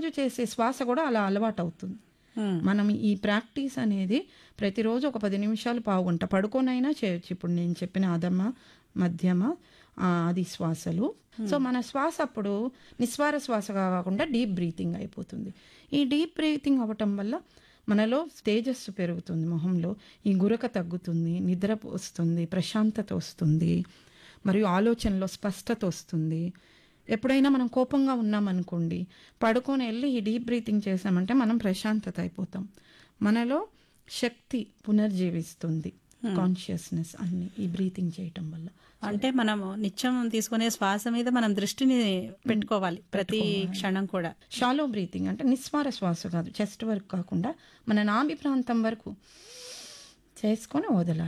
ప్రతిరోజు చేసే శ్వాస కూడా అలా అలవాటు అవుతుంది Hmm. మనం ఈ ప్రాక్టీస్ అనేది ప్రతిరోజు ఒక పది నిమిషాలు పావుగంట పడుకోనైనా చేయొచ్చు ఇప్పుడు నేను చెప్పిన అధమ మధ్యమ ఆ, అది శ్వాసలు సో మన శ్వాస అప్పుడు నిస్వార శ్వాసగా కాకుండా డీప్ బ్రీతింగ్ అయిపోతుంది ఈ డీప్ బ్రీతింగ్ అవ్వటం వల్ల మనలో తేజస్సు పెరుగుతుంది మొహంలో ఈ గురక తగ్గుతుంది నిద్ర వస్తుంది ప్రశాంతత వస్తుంది మరియు ఆలోచనలో స్పష్టత వస్తుంది ఎప్పుడైనా మనం కోపంగా ఉన్నామనుకోండి పడుకొని వెళ్ళి ఈ డీప్ బ్రీతింగ్ చేసామంటే మనం ప్రశాంతత అయిపోతాం మనలో శక్తి పునర్జీవిస్తుంది కాన్షియస్నెస్ అన్ని ఈ బ్రీతింగ్ చేయటం వల్ల అంటే మనం నిత్యం తీసుకునే శ్వాస మీద మనం దృష్టిని పెట్టుకోవాలి ప్రతి క్షణం కూడా షాలో బ్రీతింగ్ అంటే నిస్వార శ్వాస కాదు చెస్ట్ వరకు కాకుండా మన నాభి ప్రాంతం వరకు చేసుకొని వదలాలి